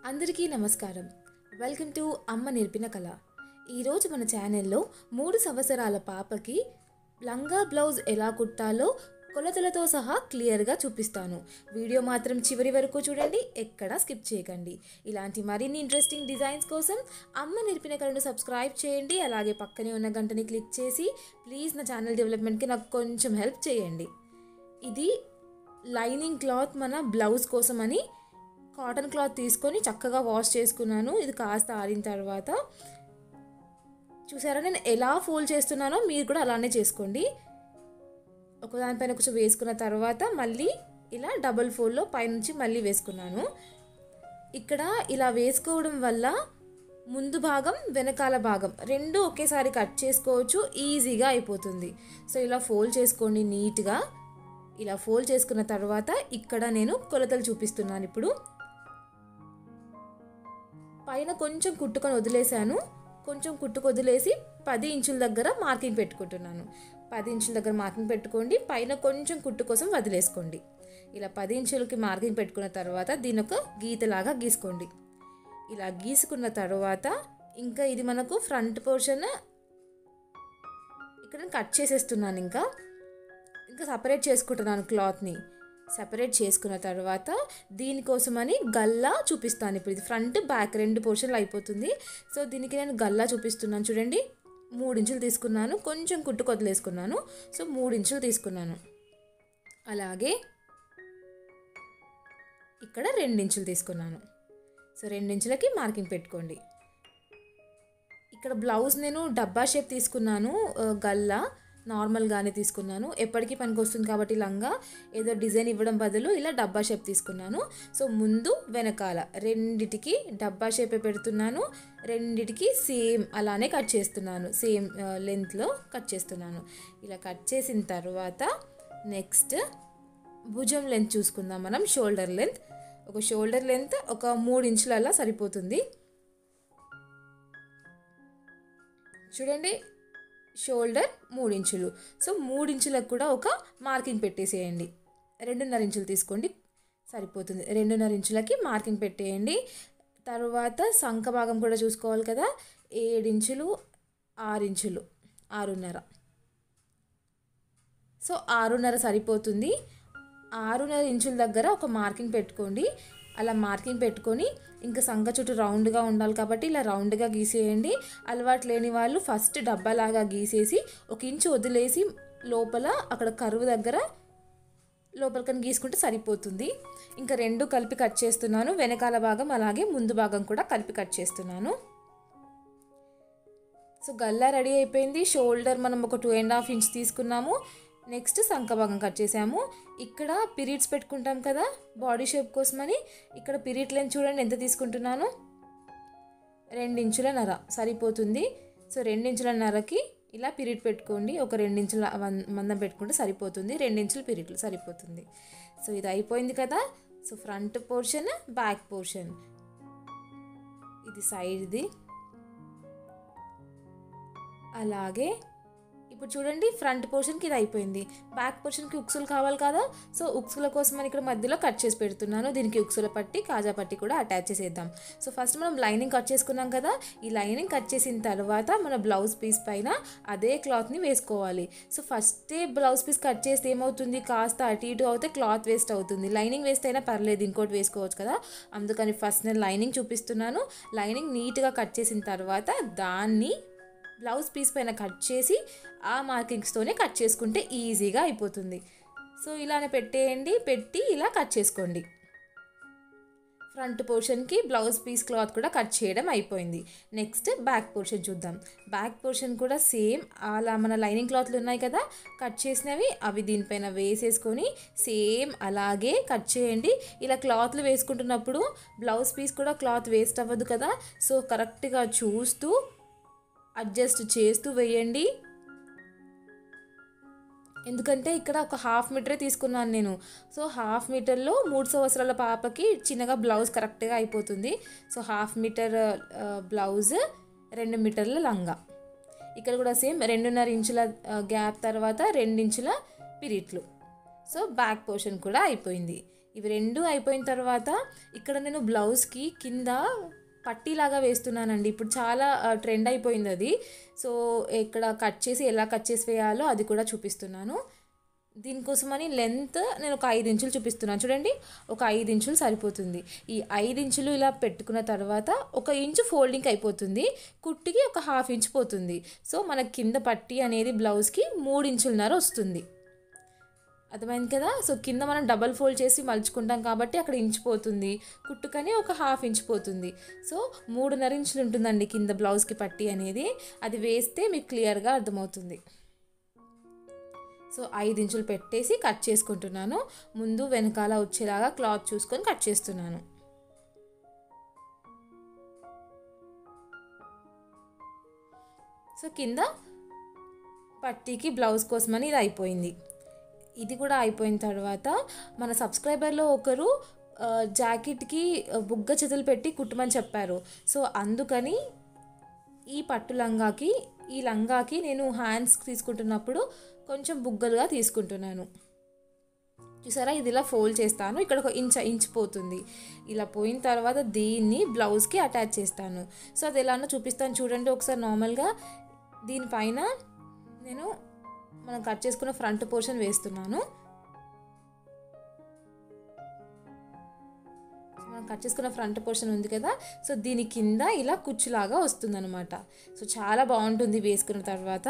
అందరికీ నమస్కారం welcome to అమ్మ నేర్పిన కళ ఈరోజు మన ఛానల్లో మూడు సంవత్సరాల పాపకి లంగా బ్లౌజ్ ఎలా కుట్టాలో కొలతలతో సహా క్లియర్గా చూపిస్తాను వీడియో మాత్రం చివరి వరకు చూడండి ఎక్కడా స్కిప్ చేయకండి ఇలాంటి మరిన్ని ఇంట్రెస్టింగ్ డిజైన్స్ కోసం అమ్మ నేర్పిన కళను సబ్స్క్రైబ్ చేయండి అలాగే పక్కనే ఉన్న గంటని క్లిక్ చేసి ప్లీజ్ నా ఛానల్ డెవలప్మెంట్కి నాకు కొంచెం హెల్ప్ చేయండి ఇది లైనింగ్ క్లాత్ మన బ్లౌజ్ కోసమని కాటన్ క్లాత్ తీసుకొని చక్కగా వాష్ చేసుకున్నాను ఇది కాస్త ఆరిన తర్వాత చూసారా నేను ఎలా ఫోల్డ్ చేస్తున్నానో మీరు కూడా అలానే చేసుకోండి ఒకదానిపైన కొంచెం వేసుకున్న తర్వాత మళ్ళీ ఇలా డబుల్ ఫోల్డ్లో పైనుంచి మళ్ళీ వేసుకున్నాను ఇక్కడ ఇలా వేసుకోవడం వల్ల ముందు భాగం వెనకాల భాగం రెండు ఒకేసారి కట్ చేసుకోవచ్చు ఈజీగా అయిపోతుంది సో ఇలా ఫోల్డ్ చేసుకోండి నీట్గా ఇలా ఫోల్డ్ చేసుకున్న తర్వాత ఇక్కడ నేను కొలతలు చూపిస్తున్నాను ఇప్పుడు పైన కొంచెం కుట్టుకొని వదిలేశాను కొంచెం కుట్టుకు వదిలేసి పది ఇంచుల దగ్గర మార్కింగ్ పెట్టుకుంటున్నాను పది ఇంచుల దగ్గర మార్కింగ్ పెట్టుకోండి పైన కొంచెం కుట్టు కోసం వదిలేసుకోండి ఇలా పది ఇంచులకి మార్కింగ్ పెట్టుకున్న తర్వాత దీని ఒక గీతలాగా గీసుకోండి ఇలా గీసుకున్న తర్వాత ఇంకా ఇది మనకు ఫ్రంట్ పోర్షన్ ఇక్కడ కట్ చేసేస్తున్నాను ఇంకా ఇంకా సపరేట్ చేసుకుంటున్నాను క్లాత్ని సపరేట్ చేసుకున్న తర్వాత దీనికోసమని గల్లా చూపిస్తాను ఇప్పుడు ఇది ఫ్రంట్ బ్యాక్ రెండు పోర్షన్లు అయిపోతుంది సో దీనికి నేను గల్లా చూపిస్తున్నాను చూడండి మూడు ఇంచులు తీసుకున్నాను కొంచెం కుట్టు కొదిలేసుకున్నాను సో మూడు ఇంచులు తీసుకున్నాను అలాగే ఇక్కడ ఇంచులు తీసుకున్నాను సో ఇంచులకి మార్కింగ్ పెట్టుకోండి ఇక్కడ బ్లౌజ్ నేను డబ్బా షేప్ తీసుకున్నాను ఆ, గల్లా నార్మల్గానే తీసుకున్నాను ఎప్పటికీ పనికి వస్తుంది కాబట్టి లంగా ఏదో డిజైన్ ఇవ్వడం బదులు ఇలా డబ్బా షేప్ తీసుకున్నాను సో ముందు వెనకాల రెండిటికి డబ్బా షేపే పెడుతున్నాను రెండిటికి సేమ్ అలానే కట్ చేస్తున్నాను సేమ్ లెంత్లో కట్ చేస్తున్నాను ఇలా కట్ చేసిన తర్వాత నెక్స్ట్ భుజం లెంత్ చూసుకుందాం మనం షోల్డర్ లెంత్ ఒక షోల్డర్ లెంత్ ఒక మూడు ఇంచులలా సరిపోతుంది చూడండి షోల్డర్ మూడు ఇంచులు సో మూడు ఇంచులకు కూడా ఒక మార్కింగ్ పెట్టేసేయండి రెండున్నర ఇంచులు తీసుకోండి సరిపోతుంది రెండున్నర ఇంచులకి మార్కింగ్ పెట్టేయండి తర్వాత సంఖ భాగం కూడా చూసుకోవాలి కదా ఏడించులు ఆరించులు ఆరున్నర సో ఆరున్నర సరిపోతుంది ఆరున్నర ఇంచుల దగ్గర ఒక మార్కింగ్ పెట్టుకోండి అలా మార్కింగ్ పెట్టుకొని ఇంకా సంఖ చుట్టూ రౌండ్గా ఉండాలి కాబట్టి ఇలా రౌండ్గా గీసేయండి అలవాటు లేని వాళ్ళు ఫస్ట్ డబ్బాలాగా గీసేసి ఒక ఇంచు వదిలేసి లోపల అక్కడ కరువు దగ్గర లోపలికని గీసుకుంటే సరిపోతుంది ఇంకా రెండు కలిపి కట్ చేస్తున్నాను వెనకాల భాగం అలాగే ముందు భాగం కూడా కలిపి కట్ చేస్తున్నాను సో గల్లా రెడీ అయిపోయింది షోల్డర్ మనం ఒక టూ అండ్ హాఫ్ ఇంచ్ తీసుకున్నాము నెక్స్ట్ సంఖ భాగం కట్ చేసాము ఇక్కడ పీరియడ్స్ పెట్టుకుంటాం కదా బాడీ షేప్ కోసమని ఇక్కడ పీరియడ్ లెంత్ చూడండి ఎంత తీసుకుంటున్నాను రెండించుల నర సరిపోతుంది సో రెండించుల నరకి ఇలా పీరియడ్ పెట్టుకోండి ఒక రెండించుల వన్- మందం పెట్టుకుంటే సరిపోతుంది రెండించుల పీరియడ్లు సరిపోతుంది సో ఇది అయిపోయింది కదా so front portion back portion ఇది సైడ్ది అలాగే ఇప్పుడు చూడండి ఫ్రంట్ పోర్షన్కి ఇది అయిపోయింది బ్యాక్ పోర్షన్కి ఉక్సులు కావాలి కదా సో ఉక్సుల కోసం అని ఇక్కడ మధ్యలో కట్ చేసి పెడుతున్నాను దీనికి ఉక్సుల పట్టి కాజా పట్టి కూడా అటాచ్ చేసేద్దాం సో ఫస్ట్ మనం లైనింగ్ కట్ చేసుకున్నాం కదా ఈ లైనింగ్ కట్ చేసిన తర్వాత మన బ్లౌజ్ పీస్ పైన అదే క్లాత్ని వేసుకోవాలి సో ఫస్టే బ్లౌజ్ పీస్ కట్ చేస్తే ఏమవుతుంది కాస్త అటు ఇటు అవుతే క్లాత్ వేస్ట్ అవుతుంది లైనింగ్ వేస్ట్ అయినా పర్లేదు ఇంకోటి వేసుకోవచ్చు కదా అందుకని ఫస్ట్ నేను లైనింగ్ చూపిస్తున్నాను లైనింగ్ నీట్గా కట్ చేసిన తర్వాత దాన్ని బ్లౌజ్ పీస్ పైన కట్ చేసి ఆ మార్కింగ్స్తోనే కట్ చేసుకుంటే ఈజీగా అయిపోతుంది సో ఇలానే పెట్టేయండి పెట్టి ఇలా కట్ చేసుకోండి ఫ్రంట్ పోర్షన్కి బ్లౌజ్ పీస్ క్లాత్ కూడా కట్ చేయడం అయిపోయింది నెక్స్ట్ బ్యాక్ పోర్షన్ చూద్దాం బ్యాక్ పోర్షన్ కూడా సేమ్ అలా మన లైనింగ్ క్లాత్లు ఉన్నాయి కదా కట్ చేసినవి అవి దీనిపైన వేసేసుకొని సేమ్ అలాగే కట్ చేయండి ఇలా క్లాత్లు వేసుకుంటున్నప్పుడు బ్లౌజ్ పీస్ కూడా క్లాత్ వేస్ట్ అవ్వదు కదా సో కరెక్ట్గా చూస్తూ అడ్జస్ట్ చేస్తూ వేయండి ఎందుకంటే ఇక్కడ ఒక హాఫ్ మీటరే తీసుకున్నాను నేను సో హాఫ్ మీటర్లో మూడు సంవత్సరాల పాపకి చిన్నగా బ్లౌజ్ కరెక్ట్గా అయిపోతుంది సో హాఫ్ మీటర్ ఆ, బ్లౌజ్ రెండు మీటర్ల లంగా ఇక్కడ కూడా సేమ్ రెండున్నర ఇంచుల ఆ, గ్యాప్ తర్వాత రెండించుల పిరిట్లు సో బ్యాక్ పోర్షన్ కూడా అయిపోయింది ఇవి రెండు అయిపోయిన తర్వాత ఇక్కడ నేను బ్లౌజ్కి కింద పట్టీలాగా వేస్తున్నానండి ఇప్పుడు చాలా ట్రెండ్ అయిపోయింది అది సో ఇక్కడ కట్ చేసి ఎలా కట్ చేసి వేయాలో అది కూడా చూపిస్తున్నాను దీనికోసమని లెంత్ నేను ఒక ఐదు ఇంచులు చూపిస్తున్నాను చూడండి ఒక ఐదు ఇంచులు సరిపోతుంది ఈ ఐదు ఇంచులు ఇలా పెట్టుకున్న తర్వాత ఒక ఇంచు ఫోల్డింగ్ అయిపోతుంది కుట్టికి ఒక హాఫ్ ఇంచ్ పోతుంది సో మన కింద పట్టి అనేది బ్లౌజ్కి మూడు ఇంచులన్నర వస్తుంది అర్థమైంది కదా సో కింద మనం డబల్ ఫోల్డ్ చేసి మలుచుకుంటాం కాబట్టి అక్కడ ఇంచు పోతుంది కుట్టుకని ఒక హాఫ్ ఇంచ్ పోతుంది సో మూడున్నర ఇంచులు ఉంటుందండి కింద బ్లౌజ్కి పట్టి అనేది అది వేస్తే మీకు క్లియర్గా అర్థమవుతుంది సో ఐదు ఇంచులు పెట్టేసి కట్ చేసుకుంటున్నాను ముందు వెనకాల వచ్చేలాగా క్లాత్ చూసుకొని కట్ చేస్తున్నాను సో కింద పట్టీకి బ్లౌజ్ కోసమని ఇది అయిపోయింది ఇది కూడా అయిపోయిన తర్వాత మన సబ్స్క్రైబర్లో ఒకరు ఆ, జాకెట్కి బుగ్గ చేతులు పెట్టి కుట్టమని చెప్పారు సో అందుకని ఈ పట్టు లంగాకి ఈ లంగాకి నేను హ్యాండ్స్ తీసుకుంటున్నప్పుడు కొంచెం బుగ్గలుగా తీసుకుంటున్నాను చూసారా ఇది ఇలా ఫోల్డ్ చేస్తాను ఇక్కడ ఒక ఇంచ్ ఇంచ్ పోతుంది ఇలా పోయిన తర్వాత దీన్ని బ్లౌజ్కి అటాచ్ చేస్తాను సో అది ఎలానో చూపిస్తాను చూడండి ఒకసారి నార్మల్గా దీనిపైన నేను మనం కట్ చేసుకున్న ఫ్రంట్ పోర్షన్ వేస్తున్నాను మనం కట్ చేసుకున్న ఫ్రంట్ పోర్షన్ ఉంది కదా సో దీని కింద ఇలా కుచ్చులాగా వస్తుందన్నమాట సో చాలా బాగుంటుంది వేసుకున్న తర్వాత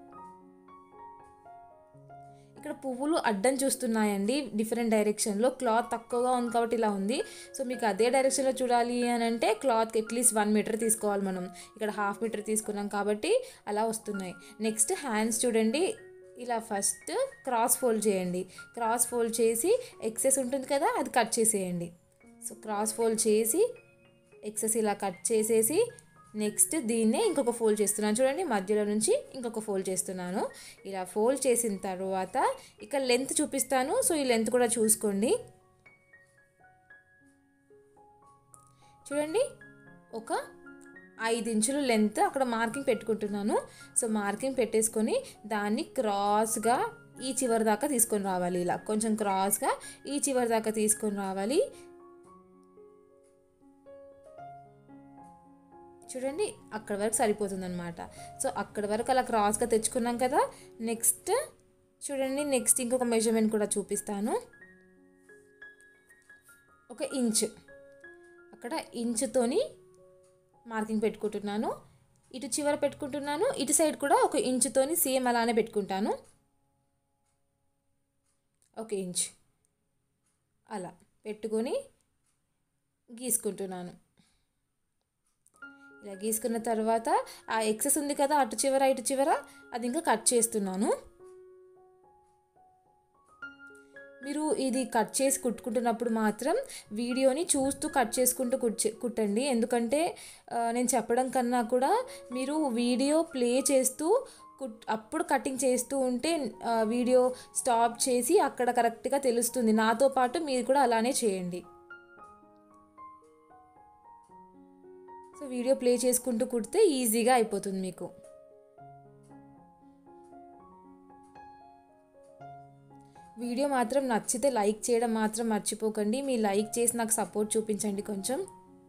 ఇక్కడ పువ్వులు అడ్డం చూస్తున్నాయండి డిఫరెంట్ డైరెక్షన్లో క్లాత్ తక్కువగా ఉంది కాబట్టి ఇలా ఉంది సో మీకు అదే డైరెక్షన్లో చూడాలి అని అంటే క్లాత్కి అట్లీస్ట్ వన్ మీటర్ తీసుకోవాలి మనం ఇక్కడ హాఫ్ మీటర్ తీసుకున్నాం కాబట్టి అలా వస్తున్నాయి నెక్స్ట్ హ్యాండ్స్ చూడండి ఇలా ఫస్ట్ క్రాస్ ఫోల్డ్ చేయండి క్రాస్ ఫోల్డ్ చేసి ఎక్సెస్ ఉంటుంది కదా అది కట్ చేసేయండి సో క్రాస్ ఫోల్డ్ చేసి ఎక్సెస్ ఇలా కట్ చేసేసి నెక్స్ట్ దీన్నే ఇంకొక ఫోల్డ్ చేస్తున్నాను చూడండి మధ్యలో నుంచి ఇంకొక ఫోల్డ్ చేస్తున్నాను ఇలా ఫోల్డ్ చేసిన తర్వాత ఇక్కడ లెంత్ చూపిస్తాను సో ఈ లెంత్ కూడా చూసుకోండి చూడండి ఒక ఐదు ఇంచులు లెంత్ అక్కడ మార్కింగ్ పెట్టుకుంటున్నాను సో మార్కింగ్ పెట్టేసుకొని దాన్ని క్రాస్గా ఈ చివరి దాకా తీసుకొని రావాలి ఇలా కొంచెం క్రాస్గా ఈ చివరి దాకా తీసుకొని రావాలి చూడండి అక్కడ వరకు సరిపోతుంది అనమాట సో అక్కడ వరకు అలా క్రాస్గా తెచ్చుకున్నాం కదా నెక్స్ట్ చూడండి నెక్స్ట్ ఇంకొక మెజర్మెంట్ కూడా చూపిస్తాను ఒక ఇంచ్ అక్కడ ఇంచుతోని మార్కింగ్ పెట్టుకుంటున్నాను ఇటు చివర పెట్టుకుంటున్నాను ఇటు సైడ్ కూడా ఒక ఇంచుతోని సేమ్ అలానే పెట్టుకుంటాను ఒక ఇంచ్ అలా పెట్టుకొని గీసుకుంటున్నాను ఇలా గీసుకున్న తర్వాత ఆ ఎక్సెస్ ఉంది కదా అటు చివర ఇటు చివర అది ఇంకా కట్ చేస్తున్నాను మీరు ఇది కట్ చేసి కుట్టుకుంటున్నప్పుడు మాత్రం వీడియోని చూస్తూ కట్ చేసుకుంటూ కుట్ కుట్టండి ఎందుకంటే ఆ, నేను చెప్పడం కన్నా కూడా మీరు వీడియో ప్లే చేస్తూ కుట్ అప్పుడు కటింగ్ చేస్తూ ఉంటే ఆ, వీడియో స్టాప్ చేసి అక్కడ కరెక్ట్గా తెలుస్తుంది నాతో పాటు మీరు కూడా అలానే చేయండి సో వీడియో ప్లే చేసుకుంటూ కుడితే ఈజీగా అయిపోతుంది మీకు వీడియో మాత్రం నచ్చితే లైక్ చేయడం మాత్రం మర్చిపోకండి మీ లైక్ చేసి నాకు సపోర్ట్ చూపించండి కొంచెం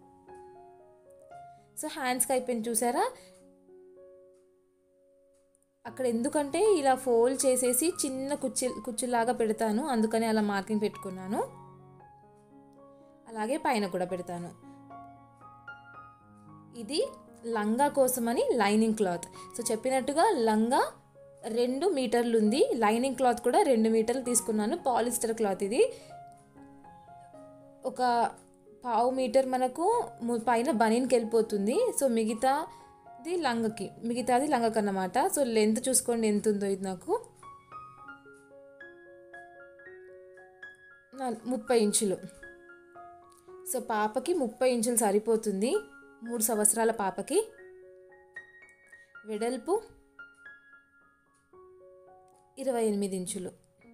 సో హ్యాండ్స్కి అయిపోయింది చూసారా అక్కడ ఎందుకంటే ఇలా ఫోల్డ్ చేసేసి చిన్న కుర్చీ కుర్చీలాగా పెడతాను అందుకని అలా మార్కింగ్ పెట్టుకున్నాను అలాగే పైన కూడా పెడతాను ఇది లంగా కోసమని లైనింగ్ క్లాత్ సో చెప్పినట్టుగా లంగా రెండు మీటర్లు ఉంది లైనింగ్ క్లాత్ కూడా రెండు మీటర్లు తీసుకున్నాను పాలిస్టర్ క్లాత్ ఇది ఒక పావు మీటర్ మనకు ము- పైన బనీన్కి వెళ్ళిపోతుంది సో మిగతాది లంగకి మిగతాది లంగకి అన్నమాట సో లెంత్ చూసుకోండి ఎంత ఉందో ఇది నాకు నా- ముప్పై ఇంచులు సో పాపకి ముప్పై ఇంచులు సరిపోతుంది మూడు సంవత్సరాల పాపకి వెడల్పు ఇరవై ఎనిమిది ఇంచులు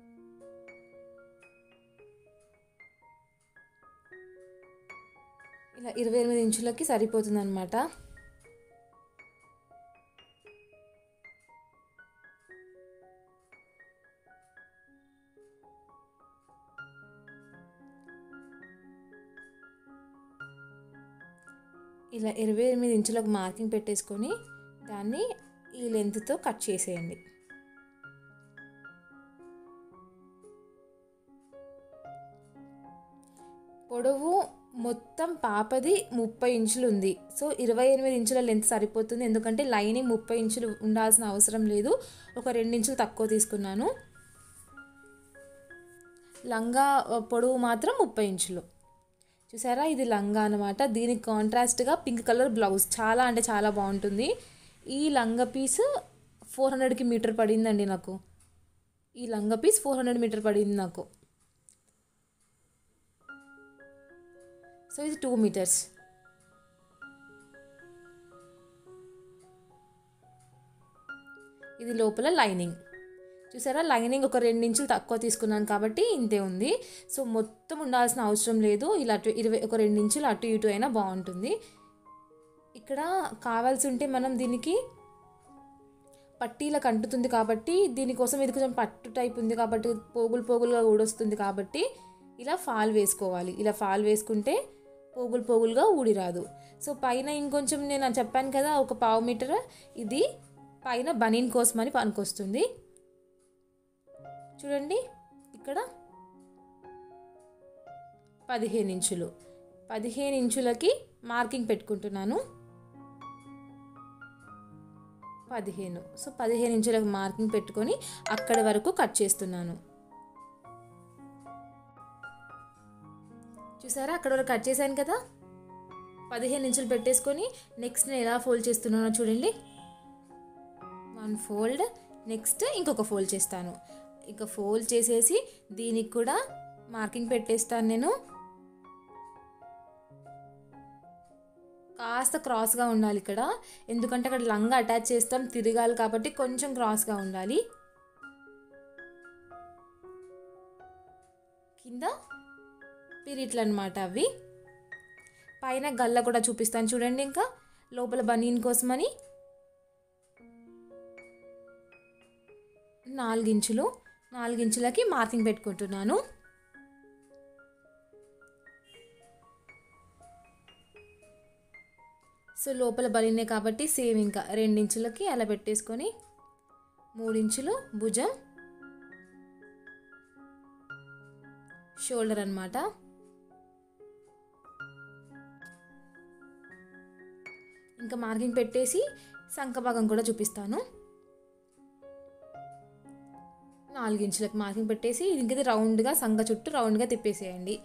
ఇలా ఇరవై ఎనిమిది ఇంచులకి సరిపోతుంది అనమాట ఇలా ఇరవై ఎనిమిది ఇంచులకు మార్కింగ్ పెట్టేసుకొని దాన్ని ఈ లెంత్తో కట్ చేసేయండి పొడవు మొత్తం పాపది ముప్పై ఇంచులు ఉంది సో ఇరవై ఎనిమిది ఇంచుల లెంత్ సరిపోతుంది ఎందుకంటే లైనింగ్ ముప్పై ఇంచులు ఉండాల్సిన అవసరం లేదు ఒక రెండు ఇంచులు తక్కువ తీసుకున్నాను లంగా పొడవు మాత్రం ముప్పై ఇంచులు చూసారా ఇది లంగా అనమాట దీనికి కాంట్రాస్ట్గా పింక్ కలర్ బ్లౌజ్ చాలా అంటే చాలా బాగుంటుంది ఈ లంగా పీస్ ఫోర్ హండ్రెడ్కి మీటర్ పడిందండి నాకు ఈ లంగా పీస్ ఫోర్ హండ్రెడ్ మీటర్ పడింది నాకు సో ఇది టూ మీటర్స్ ఇది లోపల లైనింగ్ చూసారా లైనింగ్ ఒక రెండు ఇంచులు తక్కువ తీసుకున్నాను కాబట్టి ఇంతే ఉంది సో మొత్తం ఉండాల్సిన అవసరం లేదు ఇలా అటు ఇరవై ఒక రెండు ఇంచులు అటు ఇటు అయినా బాగుంటుంది ఇక్కడ కావాల్సి ఉంటే మనం దీనికి పట్టీలకు అంటుతుంది కాబట్టి దీనికోసం ఇది కొంచెం పట్టు టైప్ ఉంది కాబట్టి పోగులు పోగులుగా ఊడొస్తుంది కాబట్టి ఇలా ఫాల్ వేసుకోవాలి ఇలా ఫాల్ వేసుకుంటే పోగులు పోగులుగా ఊడి రాదు సో పైన ఇంకొంచెం నేను చెప్పాను కదా ఒక పావు మీటర్ ఇది పైన బనీన్ కోసం అని పనికొస్తుంది చూడండి ఇక్కడ పదిహేను ఇంచులు పదిహేను ఇంచులకి మార్కింగ్ పెట్టుకుంటున్నాను పదిహేను సో పదిహేను ఇంచులకు మార్కింగ్ పెట్టుకొని అక్కడి వరకు కట్ చేస్తున్నాను చూసారా అక్కడ వరకు కట్ చేశాను కదా పదిహేను ఇంచులు పెట్టేసుకొని నెక్స్ట్ నేను ఎలా ఫోల్డ్ చేస్తున్నానో చూడండి వన్ ఫోల్డ్ నెక్స్ట్ ఇంకొక ఫోల్డ్ చేస్తాను ఇక ఫోల్డ్ చేసేసి దీనికి కూడా మార్కింగ్ పెట్టేస్తాను నేను కాస్త క్రాస్గా ఉండాలి ఇక్కడ ఎందుకంటే అక్కడ లంగా అటాచ్ చేస్తాం తిరగాలి కాబట్టి కొంచెం క్రాస్గా ఉండాలి కింద పిరిట్లు అనమాట అవి పైన గల్ల కూడా చూపిస్తాను చూడండి ఇంకా లోపల బనీన్ కోసమని నాలుగించులు నాలుగించులకి మార్కింగ్ పెట్టుకుంటున్నాను సో లోపల బలినే కాబట్టి సేమ్ ఇంకా రెండించులకి అలా పెట్టేసుకొని మూడించులు భుజం షోల్డర్ అనమాట ఇంకా మార్కింగ్ పెట్టేసి సంఖ భాగం కూడా చూపిస్తాను నాలుగు ఇంచులకు మార్కింగ్ పెట్టేసి ఇంకది రౌండ్గా సంగ చుట్టూ రౌండ్గా తిప్పేసేయండి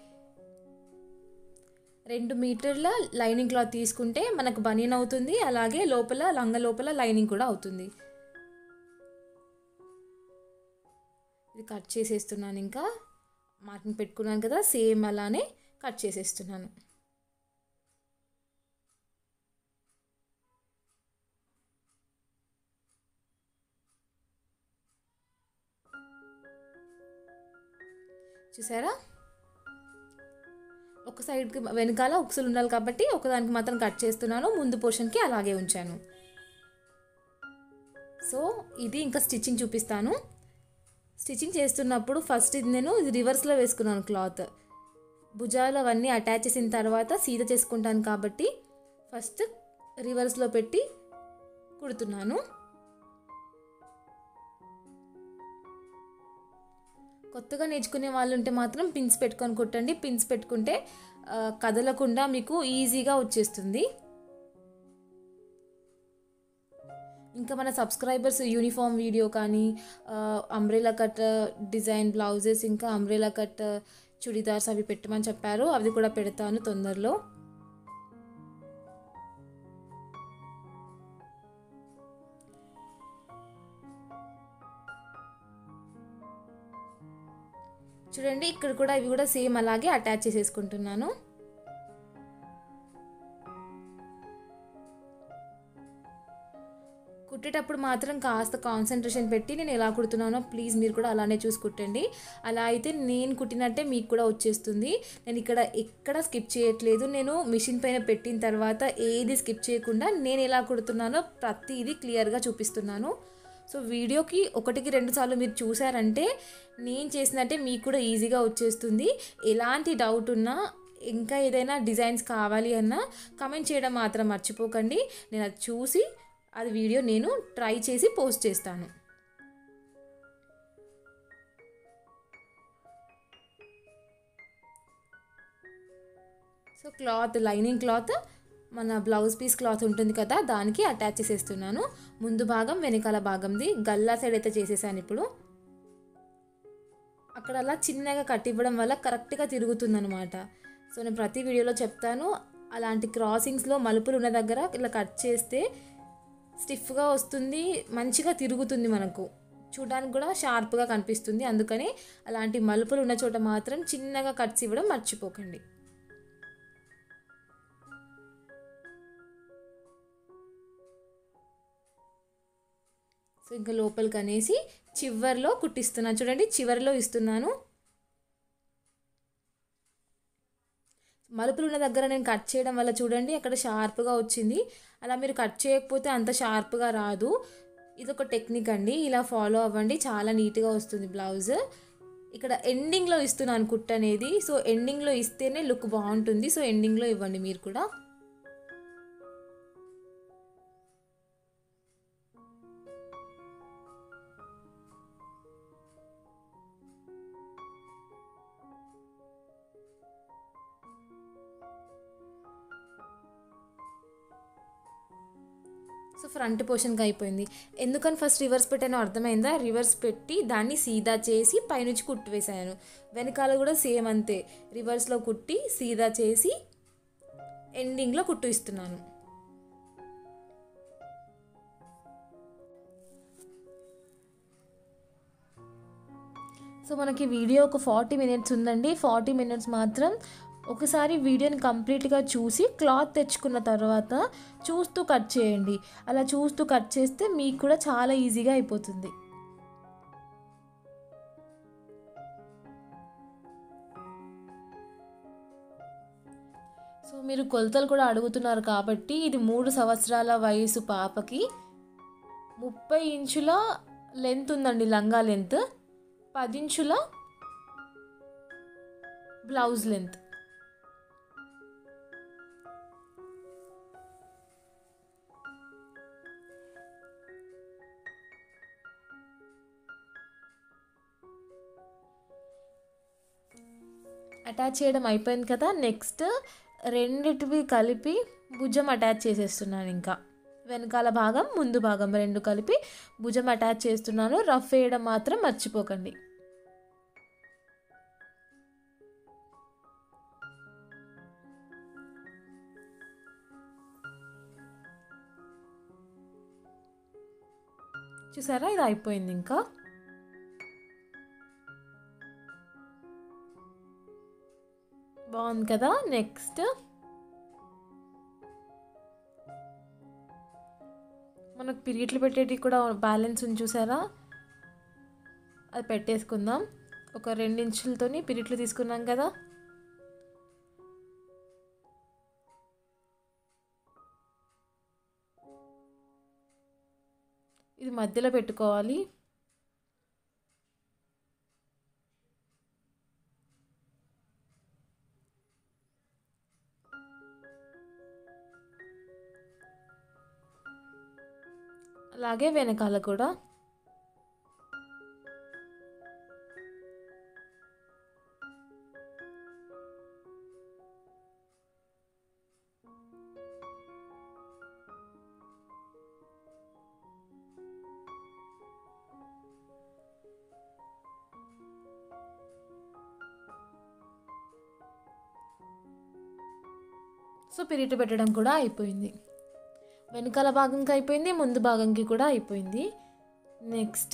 రెండు మీటర్ల లైనింగ్ క్లాత్ తీసుకుంటే మనకు బనీన్ అవుతుంది అలాగే లోపల లంగ లోపల లైనింగ్ కూడా అవుతుంది ఇది కట్ చేసేస్తున్నాను ఇంకా మార్కింగ్ పెట్టుకున్నాను కదా సేమ్ అలానే కట్ చేసేస్తున్నాను చూసారా ఒక సైడ్కి వెనకాల ఉక్సులు ఉండాలి కాబట్టి ఒకదానికి మాత్రం కట్ చేస్తున్నాను ముందు పోర్షన్కి అలాగే ఉంచాను సో ఇది ఇంకా స్టిచ్చింగ్ చూపిస్తాను స్టిచ్చింగ్ చేస్తున్నప్పుడు ఫస్ట్ ఇది నేను ఇది రివర్స్లో వేసుకున్నాను క్లాత్ భుజాలు అవన్నీ అటాచ్ చేసిన తర్వాత సీద చేసుకుంటాను కాబట్టి ఫస్ట్ రివర్స్లో పెట్టి కుడుతున్నాను కొత్తగా నేర్చుకునే వాళ్ళు ఉంటే మాత్రం పిన్స్ పెట్టుకొని కుట్టండి పిన్స్ పెట్టుకుంటే ఆ, కదలకుండా మీకు ఈజీగా వచ్చేస్తుంది ఇంకా మన సబ్స్క్రైబర్స్ యూనిఫామ్ వీడియో కానీ అంబ్రెలా కట్ డిజైన్ బ్లౌజెస్ ఇంకా అంబ్రెలా కట్ చుడిదార్స్ అవి పెట్టమని చెప్పారు అవి కూడా పెడతాను తొందరలో చూడండి ఇక్కడ కూడా ఇవి కూడా సేమ్ అలాగే అటాచ్ చేసేసుకుంటున్నాను కుట్టేటప్పుడు మాత్రం కాస్త కాన్సన్ట్రేషన్ పెట్టి నేను ఎలా కుడుతున్నానో ప్లీజ్ మీరు కూడా అలానే చూసి కుట్టండి అలా అయితే నేను కుట్టినట్టే మీకు కూడా వచ్చేస్తుంది నేను ఇక్కడ ఎక్కడ స్కిప్ చేయట్లేదు నేను మిషన్ పైన పెట్టిన తర్వాత ఏది స్కిప్ చేయకుండా నేను ఎలా కుడుతున్నానో ప్రతిదీ క్లియర్గా చూపిస్తున్నాను సో వీడియోకి ఒకటికి రెండు సార్లు మీరు చూసారంటే నేను చేసినట్టే మీకు కూడా ఈజీగా వచ్చేస్తుంది ఎలాంటి డౌట్ ఉన్నా ఇంకా ఏదైనా డిజైన్స్ కావాలి అన్నా కమెంట్ చేయడం మాత్రం మర్చిపోకండి నేను అది చూసి అది వీడియో నేను ట్రై చేసి పోస్ట్ చేస్తాను సో క్లాత్ లైనింగ్ క్లాత్ మన బ్లౌజ్ పీస్ క్లాత్ ఉంటుంది కదా దానికి అటాచ్ చేసేస్తున్నాను ముందు భాగం వెనకాల భాగంది గల్లా సైడ్ అయితే చేసేసాను ఇప్పుడు అక్కడ అలా చిన్నగా కట్టివ్వడం వల్ల కరెక్ట్గా తిరుగుతుందనమాట సో నేను ప్రతి వీడియోలో చెప్తాను అలాంటి క్రాసింగ్స్లో మలుపులు ఉన్న దగ్గర ఇలా కట్ చేస్తే స్టిఫ్గా వస్తుంది మంచిగా తిరుగుతుంది మనకు చూడడానికి కూడా షార్ప్గా కనిపిస్తుంది అందుకని అలాంటి మలుపులు ఉన్న చోట మాత్రం చిన్నగా కట్స్ ఇవ్వడం మర్చిపోకండి సో ఇంకా లోపలికి అనేసి చివర్లో కుట్టిస్తున్నాను చూడండి చివరిలో ఇస్తున్నాను మలుపులు ఉన్న దగ్గర నేను కట్ చేయడం వల్ల చూడండి అక్కడ షార్ప్గా వచ్చింది అలా మీరు కట్ చేయకపోతే అంత షార్ప్గా రాదు ఇది ఒక టెక్నిక్ అండి ఇలా ఫాలో అవ్వండి చాలా నీట్గా వస్తుంది బ్లౌజ్ ఇక్కడ ఎండింగ్లో ఇస్తున్నాను కుట్ అనేది సో ఎండింగ్లో ఇస్తేనే లుక్ బాగుంటుంది సో ఎండింగ్లో ఇవ్వండి మీరు కూడా సో ఫ్రంట్ పోర్షన్కి అయిపోయింది ఎందుకని ఫస్ట్ రివర్స్ పెట్టానో అర్థమైందా రివర్స్ పెట్టి దాన్ని సీదా చేసి పైనుంచి కుట్టు వేసాను వెనకాల కూడా సేమ్ అంతే రివర్స్లో కుట్టి సీదా చేసి ఎండింగ్లో కుట్టు ఇస్తున్నాను సో మనకి వీడియో ఒక ఫార్టీ మినిట్స్ ఉందండి ఫార్టీ మినిట్స్ మాత్రం ఒకసారి వీడియోని కంప్లీట్గా చూసి క్లాత్ తెచ్చుకున్న తర్వాత చూస్తూ కట్ చేయండి అలా చూస్తూ కట్ చేస్తే మీకు కూడా చాలా ఈజీగా అయిపోతుంది సో మీరు కొలతలు కూడా అడుగుతున్నారు కాబట్టి ఇది మూడు సంవత్సరాల వయసు పాపకి ముప్పై ఇంచుల లెంత్ ఉందండి లంగా లెంత్ పది ఇంచుల బ్లౌజ్ లెంత్ అటాచ్ చేయడం అయిపోయింది కదా నెక్స్ట్ రెండిటివి కలిపి భుజం అటాచ్ చేసేస్తున్నాను ఇంకా వెనకాల భాగం ముందు భాగం రెండు కలిపి భుజం అటాచ్ చేస్తున్నాను రఫ్ వేయడం మాత్రం మర్చిపోకండి చూసారా ఇది అయిపోయింది ఇంకా బాగుంది కదా నెక్స్ట్ మనకు పిరియట్లు పెట్టేటి కూడా బ్యాలెన్స్ ఉంది చూసారా అది పెట్టేసుకుందాం ఒక రెండు ఇంచులతోని పిరిట్లు తీసుకున్నాం కదా ఇది మధ్యలో పెట్టుకోవాలి అలాగే వెనకాల కూడా సో పిరిటి పెట్టడం కూడా అయిపోయింది వెనకాల భాగంకి అయిపోయింది ముందు భాగంకి కూడా అయిపోయింది నెక్స్ట్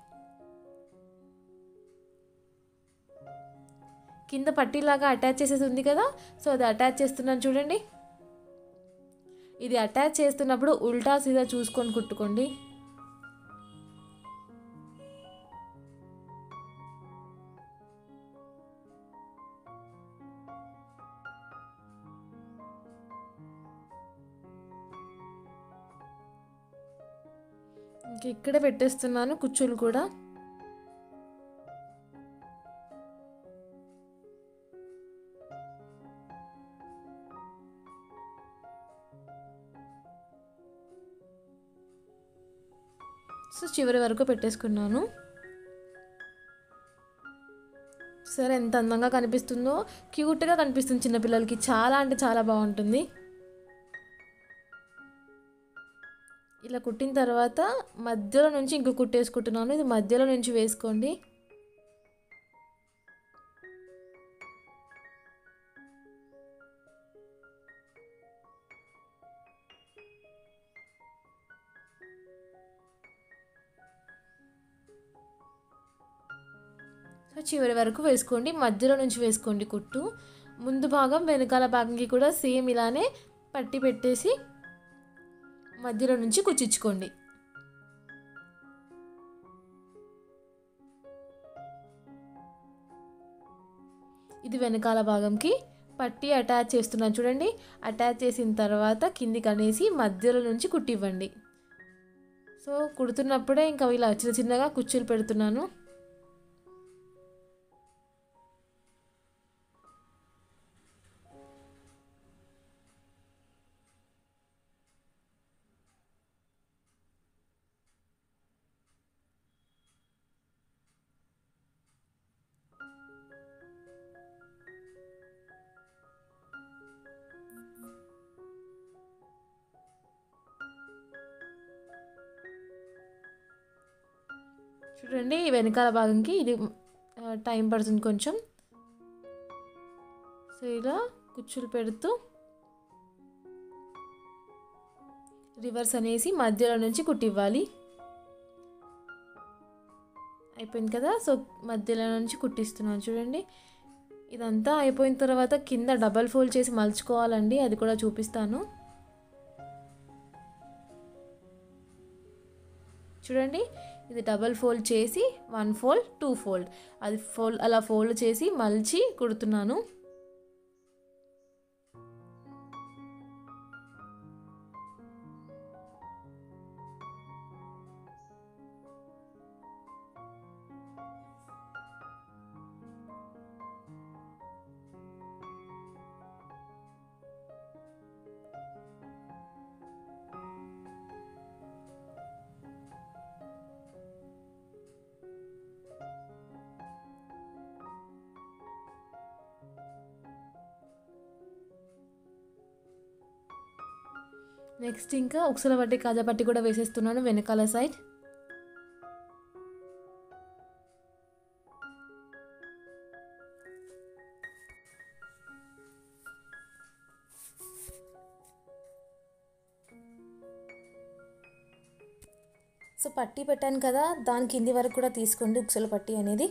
కింద పట్టీలాగా అటాచ్ చేసేది ఉంది కదా సో అది అటాచ్ చేస్తున్నాను చూడండి ఇది అటాచ్ చేస్తున్నప్పుడు ఉల్టా సీదా చూసుకొని కుట్టుకోండి ఇంక ఇక్కడే పెట్టేస్తున్నాను కుచ్చులు కూడా సో చివరి వరకు పెట్టేసుకున్నాను సరే ఎంత అందంగా కనిపిస్తుందో క్యూట్గా కనిపిస్తుంది చిన్నపిల్లలకి చాలా అంటే చాలా బాగుంటుంది ఇలా కుట్టిన తర్వాత మధ్యలో నుంచి ఇంకో కుట్టేసుకుంటున్నాను ఇది మధ్యలో నుంచి వేసుకోండి సో చివరి వరకు వేసుకోండి మధ్యలో నుంచి వేసుకోండి కుట్టు ముందు భాగం వెనకాల భాగంకి కూడా సేమ్ ఇలానే పట్టి పెట్టేసి మధ్యలో నుంచి కుచ్చించుకోండి ఇది వెనకాల భాగంకి పట్టి అటాచ్ చేస్తున్నాను చూడండి అటాచ్ చేసిన తర్వాత కిందికి అనేసి మధ్యలో నుంచి కుట్టివ్వండి సో కుడుతున్నప్పుడే ఇంకా ఇలా చిన్న చిన్నగా కుచ్చులు పెడుతున్నాను చూడండి ఈ వెనకాల భాగంకి ఇది ఆ, టైం పడుతుంది కొంచెం సో ఇలా కుచ్చులు పెడుతూ రివర్స్ అనేసి మధ్యలో నుంచి కుట్టివ్వాలి అయిపోయింది కదా సో మధ్యలో నుంచి కుట్టిస్తున్నాను చూడండి ఇదంతా అయిపోయిన తర్వాత కింద డబల్ ఫోల్డ్ చేసి మలుచుకోవాలండి అది కూడా చూపిస్తాను చూడండి ఇది డబల్ ఫోల్డ్ చేసి వన్ ఫోల్డ్ టూ ఫోల్డ్ అది ఫోల్డ్ అలా ఫోల్డ్ చేసి మలిచి కుడుతున్నాను నెక్స్ట్ ఇంకా ఉక్సల పట్టి కాజా పట్టి కూడా వేసేస్తున్నాను వెనకాల సైడ్ సో పట్టి పెట్టాను కదా దాని కింది వరకు కూడా తీసుకోండి ఉక్సల పట్టి అనేది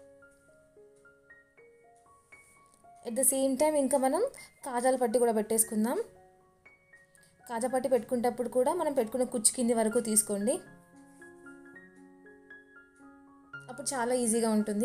ఎట్ ద సేమ్ టైం ఇంకా మనం కాజాల పట్టి కూడా పెట్టేసుకుందాం కాజా పట్టి పెట్టుకునేటప్పుడు కూడా మనం పెట్టుకునే కుచ్చు కింది వరకు తీసుకోండి అప్పుడు చాలా ఈజీగా ఉంటుంది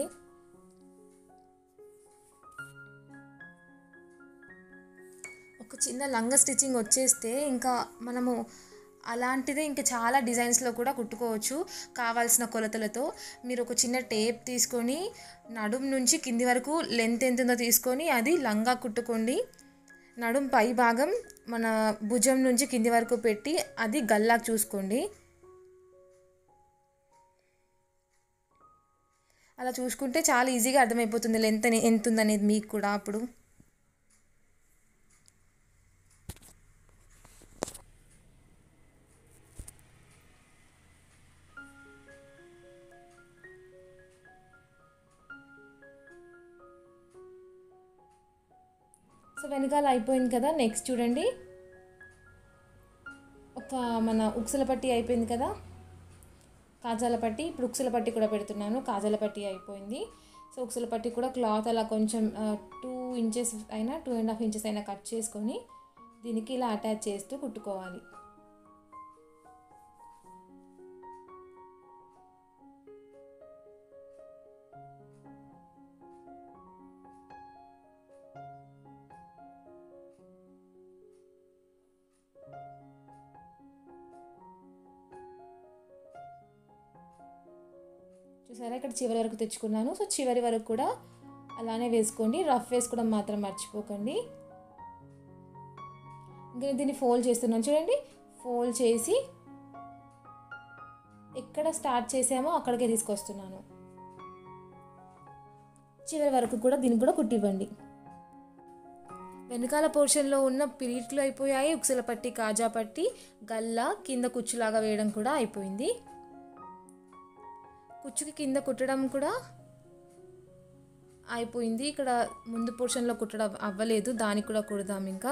ఒక చిన్న లంగ స్టిచ్చింగ్ వచ్చేస్తే ఇంకా మనము అలాంటిదే ఇంకా చాలా డిజైన్స్లో కూడా కుట్టుకోవచ్చు కావాల్సిన కొలతలతో మీరు ఒక చిన్న టేప్ తీసుకొని నడుం నుంచి కింది వరకు లెంత్ ఎంత ఉందో తీసుకొని అది లంగా కుట్టుకోండి నడుం పై భాగం మన భుజం నుంచి కింది వరకు పెట్టి అది గల్లాకు చూసుకోండి అలా చూసుకుంటే చాలా ఈజీగా అర్థమైపోతుంది లెంత్ అనే- ఎంత ఉందనేది మీకు కూడా అప్పుడు సో వెనకాల అయిపోయింది కదా నెక్స్ట్ చూడండి ఒక మన ఉక్సల పట్టి అయిపోయింది కదా కాజాల పట్టి ఇప్పుడు ఉక్సల పట్టి కూడా పెడుతున్నాను కాజాల పట్టి అయిపోయింది సో ఉక్సల పట్టి కూడా క్లాత్ అలా కొంచెం టూ ఇంచెస్ అయినా టూ అండ్ హాఫ్ ఇంచెస్ అయినా కట్ చేసుకొని దీనికి ఇలా అటాచ్ చేస్తూ కుట్టుకోవాలి చూసారా ఇక్కడ చివరి వరకు తెచ్చుకున్నాను సో చివరి వరకు కూడా అలానే వేసుకోండి రఫ్ వేసుకోవడం మాత్రం మర్చిపోకండి ఇంకా నేను దీన్ని ఫోల్డ్ చేస్తున్నాను చూడండి ఫోల్డ్ చేసి ఎక్కడ స్టార్ట్ చేసామో అక్కడికే తీసుకొస్తున్నాను చివరి వరకు కూడా దీనికి కూడా కుట్టివ్వండి వెనకాల పోర్షన్లో ఉన్న పిరీట్లు అయిపోయాయి ఉక్సల పట్టి కాజా పట్టి గల్ల కింద కుచ్చులాగా వేయడం కూడా అయిపోయింది కుచ్చుకి కింద కుట్టడం కూడా అయిపోయింది ఇక్కడ ముందు పోర్షన్లో కుట్టడం అవ్వలేదు దానికి కూడా కుడదాం ఇంకా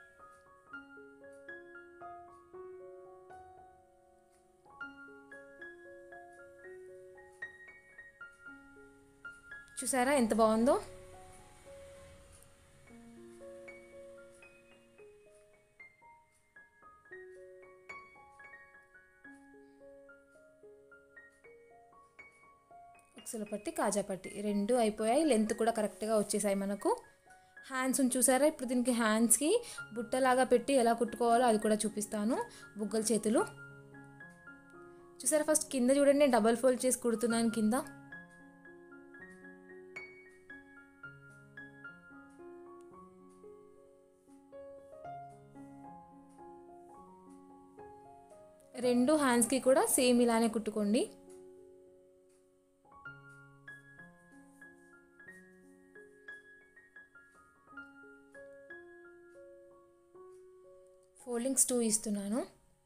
చూసారా ఎంత బాగుందో ఉక్సుల పట్టి కాజా పట్టి రెండు అయిపోయాయి లెంత్ కూడా కరెక్ట్గా వచ్చేసాయి మనకు హ్యాండ్స్ చూసారా ఇప్పుడు దీనికి హ్యాండ్స్కి బుట్టలాగా పెట్టి ఎలా కుట్టుకోవాలో అది కూడా చూపిస్తాను బుగ్గల చేతులు చూసారా ఫస్ట్ కింద చూడండి నేను డబల్ ఫోల్డ్ చేసి కుడుతున్నాను కింద రెండు హ్యాండ్స్కి కూడా సేమ్ ఇలానే కుట్టుకోండి ఫోల్డింగ్స్ టూ ఇస్తున్నాను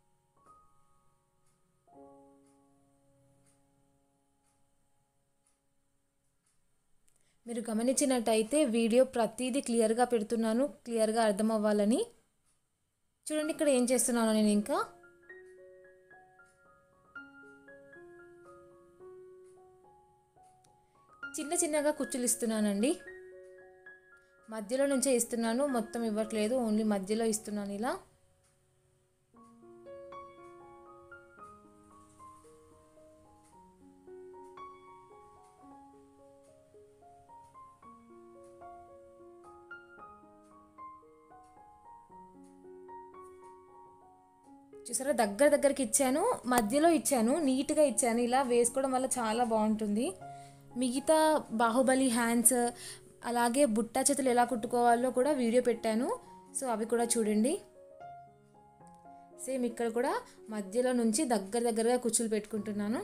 మీరు గమనించినట్టయితే వీడియో ప్రతిదీ క్లియర్గా పెడుతున్నాను క్లియర్గా అర్థం అవ్వాలని చూడండి ఇక్కడ ఏం చేస్తున్నాను నేను ఇంకా చిన్న చిన్నగా కుచ్చులు ఇస్తున్నానండి మధ్యలో నుంచే ఇస్తున్నాను మొత్తం ఇవ్వట్లేదు ఓన్లీ మధ్యలో ఇస్తున్నాను ఇలా చూసారా దగ్గర దగ్గరికి ఇచ్చాను మధ్యలో ఇచ్చాను నీట్గా ఇచ్చాను ఇలా వేసుకోవడం వల్ల చాలా బాగుంటుంది మిగతా బాహుబలి హ్యాండ్స్ అలాగే బుట్టా చేతులు ఎలా కుట్టుకోవాలో కూడా వీడియో పెట్టాను సో అవి కూడా చూడండి సేమ్ ఇక్కడ కూడా మధ్యలో నుంచి దగ్గర దగ్గరగా కుచ్చులు పెట్టుకుంటున్నాను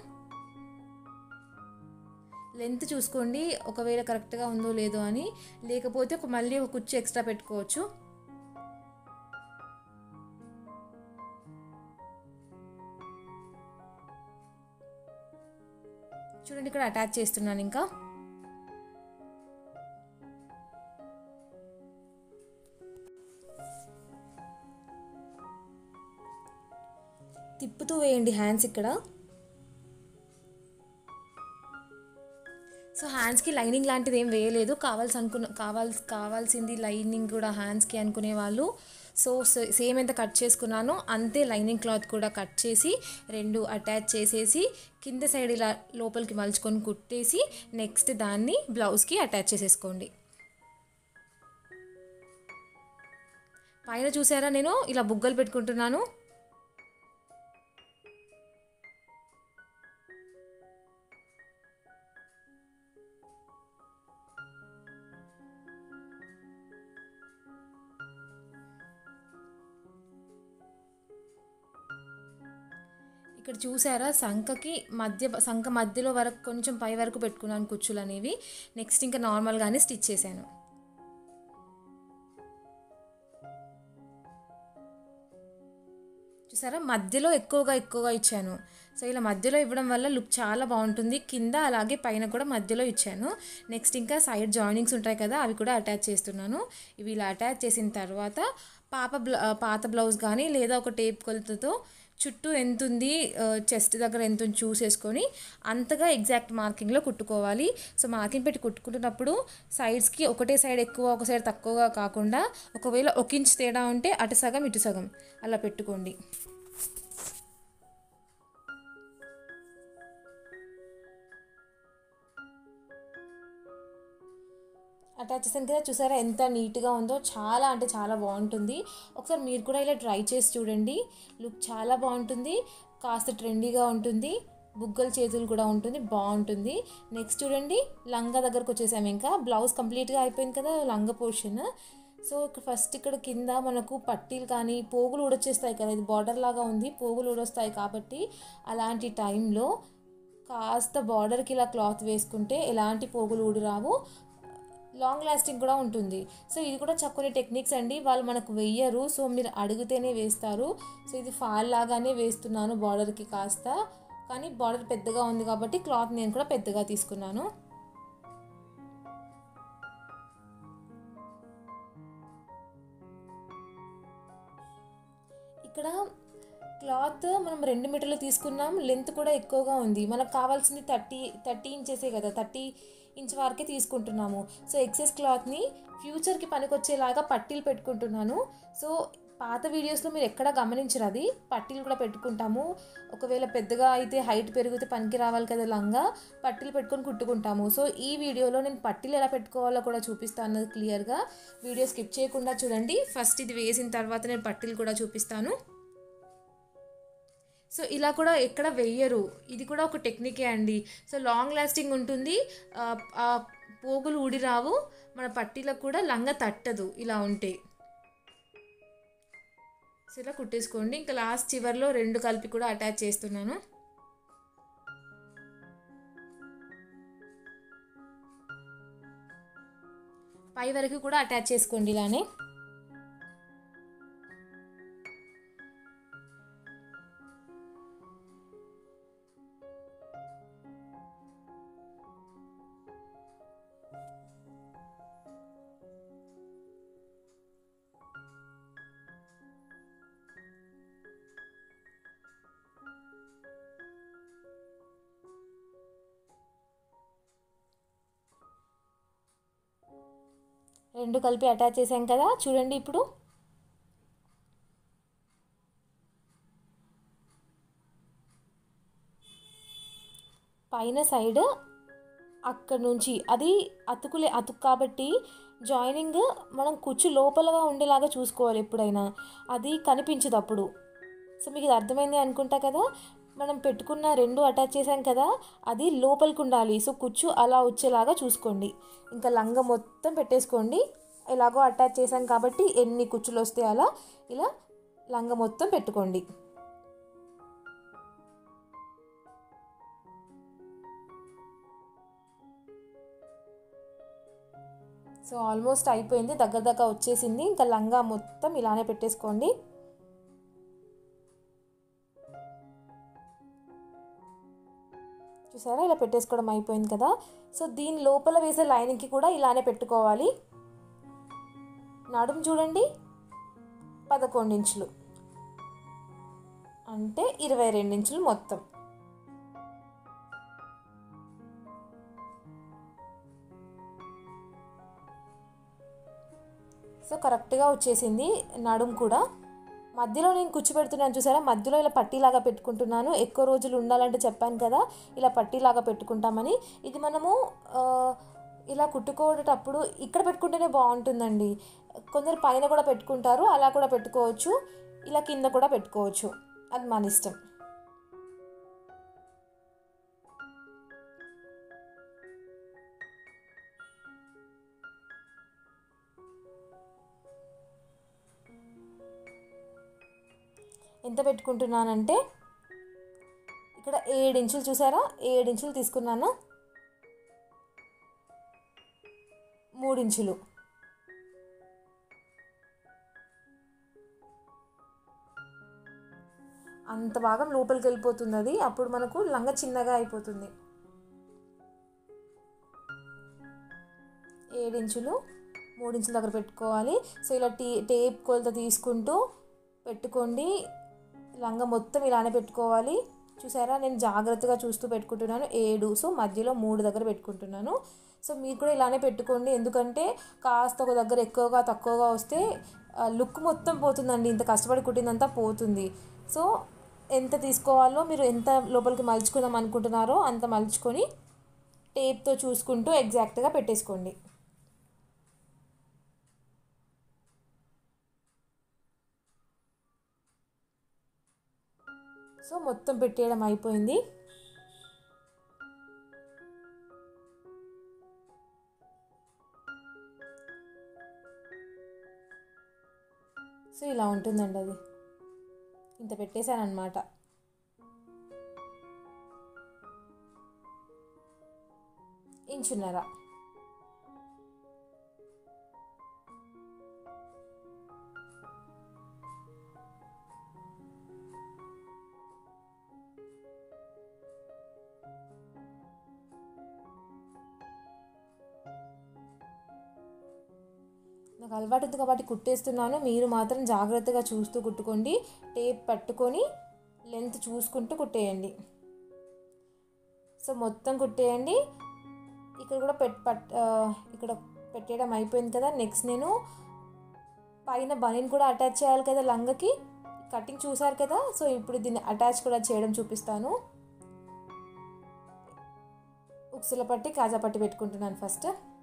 లెంత్ చూసుకోండి ఒకవేళ కరెక్ట్గా ఉందో లేదో అని లేకపోతే ఒక మళ్ళీ ఒక కుచ్చు ఎక్స్ట్రా పెట్టుకోవచ్చు చూడండి ఇక్కడ అటాచ్ చేస్తున్నాను ఇంకా తిప్పుతూ వేయండి హ్యాండ్స్ ఇక్కడ సో హ్యాండ్స్కి లైనింగ్ లాంటిది ఏం వేయలేదు కావాల్సి అనుకున్న కావాల్సి కావాల్సింది లైనింగ్ కూడా హ్యాండ్స్కి అనుకునే వాళ్ళు సో సేమ్ ఎంత కట్ చేసుకున్నానో అంతే లైనింగ్ క్లాత్ కూడా కట్ చేసి రెండు అటాచ్ చేసేసి కింద సైడ్ ఇలా లోపలికి మలుచుకొని కుట్టేసి నెక్స్ట్ దాన్ని బ్లౌజ్కి అటాచ్ చేసేసుకోండి పైన చూసారా నేను ఇలా బుగ్గలు పెట్టుకుంటున్నాను ఇక్కడ చూసారా సంఖకి మధ్య సంఖ మధ్యలో వరకు కొంచెం పై వరకు పెట్టుకున్నాను కుచ్చులు అనేవి నెక్స్ట్ ఇంకా నార్మల్గానే స్టిచ్ చేశాను చూసారా మధ్యలో ఎక్కువగా ఎక్కువగా ఇచ్చాను సో ఇలా మధ్యలో ఇవ్వడం వల్ల లుక్ చాలా బాగుంటుంది కింద అలాగే పైన కూడా మధ్యలో ఇచ్చాను నెక్స్ట్ ఇంకా సైడ్ జాయినింగ్స్ ఉంటాయి కదా అవి కూడా అటాచ్ చేస్తున్నాను ఇవి ఇలా అటాచ్ చేసిన తర్వాత పాప బ్ల పాత బ్లౌజ్ కానీ లేదా ఒక టేప్ కొలతతో చుట్టూ ఎంత ఉంది చెస్ట్ దగ్గర ఎంత ఉంది చూసేసుకొని అంతగా ఎగ్జాక్ట్ మార్కింగ్లో కుట్టుకోవాలి సో మార్కింగ్ పెట్టి కుట్టుకుంటున్నప్పుడు సైడ్స్కి ఒకటే సైడ్ ఎక్కువ ఒక సైడ్ తక్కువగా కాకుండా ఒకవేళ ఒక ఇంచ్ తేడా ఉంటే అటు సగం ఇటు సగం అలా పెట్టుకోండి అటాచ్ చేసాను కదా చూసారా ఎంత నీట్గా ఉందో చాలా అంటే చాలా బాగుంటుంది ఒకసారి మీరు కూడా ఇలా ట్రై చేసి చూడండి లుక్ చాలా బాగుంటుంది కాస్త ట్రెండీగా ఉంటుంది బుగ్గల చేతులు కూడా ఉంటుంది బాగుంటుంది నెక్స్ట్ చూడండి లంగా దగ్గరకు వచ్చేసాము ఇంకా బ్లౌజ్ కంప్లీట్గా అయిపోయింది కదా లంగా పోర్షన్ సో ఇక్కడ ఫస్ట్ ఇక్కడ కింద మనకు పట్టీలు కానీ పోగులు ఊడొచ్చేస్తాయి కదా ఇది బార్డర్ లాగా ఉంది పోగులు ఊడొస్తాయి కాబట్టి అలాంటి టైంలో కాస్త బార్డర్కి ఇలా క్లాత్ వేసుకుంటే ఎలాంటి పోగులు ఊడి రావు లాంగ్ లాస్టింగ్ కూడా ఉంటుంది సో ఇది కూడా చక్కని టెక్నిక్స్ అండి వాళ్ళు మనకు వెయ్యరు సో మీరు అడిగితేనే వేస్తారు సో ఇది ఫాల్ లాగానే వేస్తున్నాను బార్డర్కి కాస్త కానీ బార్డర్ పెద్దగా ఉంది కాబట్టి క్లాత్ నేను కూడా పెద్దగా తీసుకున్నాను ఇక్కడ క్లాత్ మనం రెండు మీటర్లు తీసుకున్నాం లెంత్ కూడా ఎక్కువగా ఉంది మనకు కావాల్సింది థర్టీ థర్టీ ఇంచెసే కదా థర్టీ ఇంచ్ వరకే తీసుకుంటున్నాము సో ఎక్సెస్ క్లాత్ని ఫ్యూచర్కి పనికొచ్చేలాగా పట్టీలు పెట్టుకుంటున్నాను సో పాత వీడియోస్లో మీరు ఎక్కడ గమనించరు అది పట్టీలు కూడా పెట్టుకుంటాము ఒకవేళ పెద్దగా అయితే హైట్ పెరిగితే పనికి రావాలి కదా లంగా పట్టీలు పెట్టుకొని కుట్టుకుంటాము సో ఈ వీడియోలో నేను పట్టీలు ఎలా పెట్టుకోవాలో కూడా చూపిస్తాను క్లియర్గా వీడియో స్కిప్ చేయకుండా చూడండి ఫస్ట్ ఇది వేసిన తర్వాత నేను పట్టీలు కూడా చూపిస్తాను సో ఇలా కూడా ఎక్కడ వెయ్యరు ఇది కూడా ఒక టెక్నికే అండి సో లాంగ్ లాస్టింగ్ ఉంటుంది ఆ, ఆ పోగులు ఊడి రావు మన పట్టీలకు కూడా లంగ తట్టదు ఇలా ఉంటే సో ఇలా కుట్టేసుకోండి ఇంకా లాస్ట్ చివర్లో రెండు కలిపి కూడా అటాచ్ చేస్తున్నాను పై వరకు కూడా అటాచ్ చేసుకోండి ఇలానే రెండు కలిపి అటాచ్ చేసాం కదా చూడండి ఇప్పుడు పైన సైడ్ అక్కడ నుంచి అది అతుకులే అతుకు కాబట్టి జాయినింగ్ మనం కుచ్చు లోపలగా ఉండేలాగా చూసుకోవాలి ఎప్పుడైనా అది కనిపించదు అప్పుడు సో మీకు ఇది అర్థమైంది అనుకుంటా కదా మనం పెట్టుకున్న రెండు అటాచ్ చేసాం కదా అది లోపలికి ఉండాలి సో కుచ్చు అలా వచ్చేలాగా చూసుకోండి ఇంకా లంగ మొత్తం పెట్టేసుకోండి ఎలాగో అటాచ్ చేసాం కాబట్టి ఎన్ని కుచ్చులు వస్తే అలా ఇలా లంగ మొత్తం పెట్టుకోండి సో ఆల్మోస్ట్ అయిపోయింది దగ్గర దగ్గర వచ్చేసింది ఇంకా లంగా మొత్తం ఇలానే పెట్టేసుకోండి చూసారా ఇలా పెట్టేసుకోవడం అయిపోయింది కదా సో దీని లోపల వేసే లైనింగ్కి కూడా ఇలానే పెట్టుకోవాలి నడుము చూడండి పదకొండు ఇంచులు అంటే ఇరవై రెండు ఇంచులు మొత్తం సో కరెక్ట్గా వచ్చేసింది నడుము కూడా మధ్యలో నేను కూర్చోబెడుతున్నాను చూసారా మధ్యలో ఇలా పట్టీలాగా పెట్టుకుంటున్నాను ఎక్కువ రోజులు ఉండాలంటే చెప్పాను కదా ఇలా పట్టీలాగా పెట్టుకుంటామని ఇది మనము ఆ, ఇలా కుట్టుకోవటప్పుడు ఇక్కడ పెట్టుకుంటేనే బాగుంటుందండి కొందరు పైన కూడా పెట్టుకుంటారు అలా కూడా పెట్టుకోవచ్చు ఇలా కింద కూడా పెట్టుకోవచ్చు అది మన ఇష్టం ఎంత పెట్టుకుంటున్నానంటే ఇక్కడ ఏడు ఇంచులు చూసారా ఏడు ఇంచులు తీసుకున్నాను మూడు ఇంచులు అంత భాగం లోపలికి వెళ్ళిపోతుంది అది అప్పుడు మనకు లంగ చిన్నగా అయిపోతుంది ఏడించులు మూడించుల దగ్గర పెట్టుకోవాలి సో ఇలా టీ టేప్ కొలత తీసుకుంటూ పెట్టుకోండి లంగ మొత్తం ఇలానే పెట్టుకోవాలి చూసారా నేను జాగ్రత్తగా చూస్తూ పెట్టుకుంటున్నాను ఏడు సో మధ్యలో మూడు దగ్గర పెట్టుకుంటున్నాను సో మీరు కూడా ఇలానే పెట్టుకోండి ఎందుకంటే కాస్త ఒక దగ్గర ఎక్కువగా తక్కువగా వస్తే లుక్ మొత్తం పోతుందండి ఇంత కష్టపడి కుట్టిందంతా పోతుంది సో ఎంత తీసుకోవాలో మీరు ఎంత లోపలికి మలుచుకుందాం అనుకుంటున్నారో అంత మలుచుకొని టేప్తో చూసుకుంటూ ఎగ్జాక్ట్గా పెట్టేసుకోండి సో మొత్తం పెట్టేయడం అయిపోయింది ఇలా ఉంటుందండి అది ఇంత పెట్టేశాను అనమాట ఇంచున్నర నాకు అలవాటు ఉంది కాబట్టి కుట్టేస్తున్నాను మీరు మాత్రం జాగ్రత్తగా చూస్తూ కుట్టుకోండి టేప్ పట్టుకొని లెంత్ చూసుకుంటూ కుట్టేయండి సో మొత్తం కుట్టేయండి ఇక్కడ కూడా పెట్ పట్ ఆ, ఇక్కడ పెట్టేయడం అయిపోయింది కదా నెక్స్ట్ నేను పైన బనీన్ కూడా అటాచ్ చేయాలి కదా లంగకి కటింగ్ చూసారు కదా సో ఇప్పుడు దీన్ని అటాచ్ కూడా చేయడం చూపిస్తాను ఉక్సుల పట్టి కాజా పట్టి పెట్టుకుంటున్నాను ఫస్ట్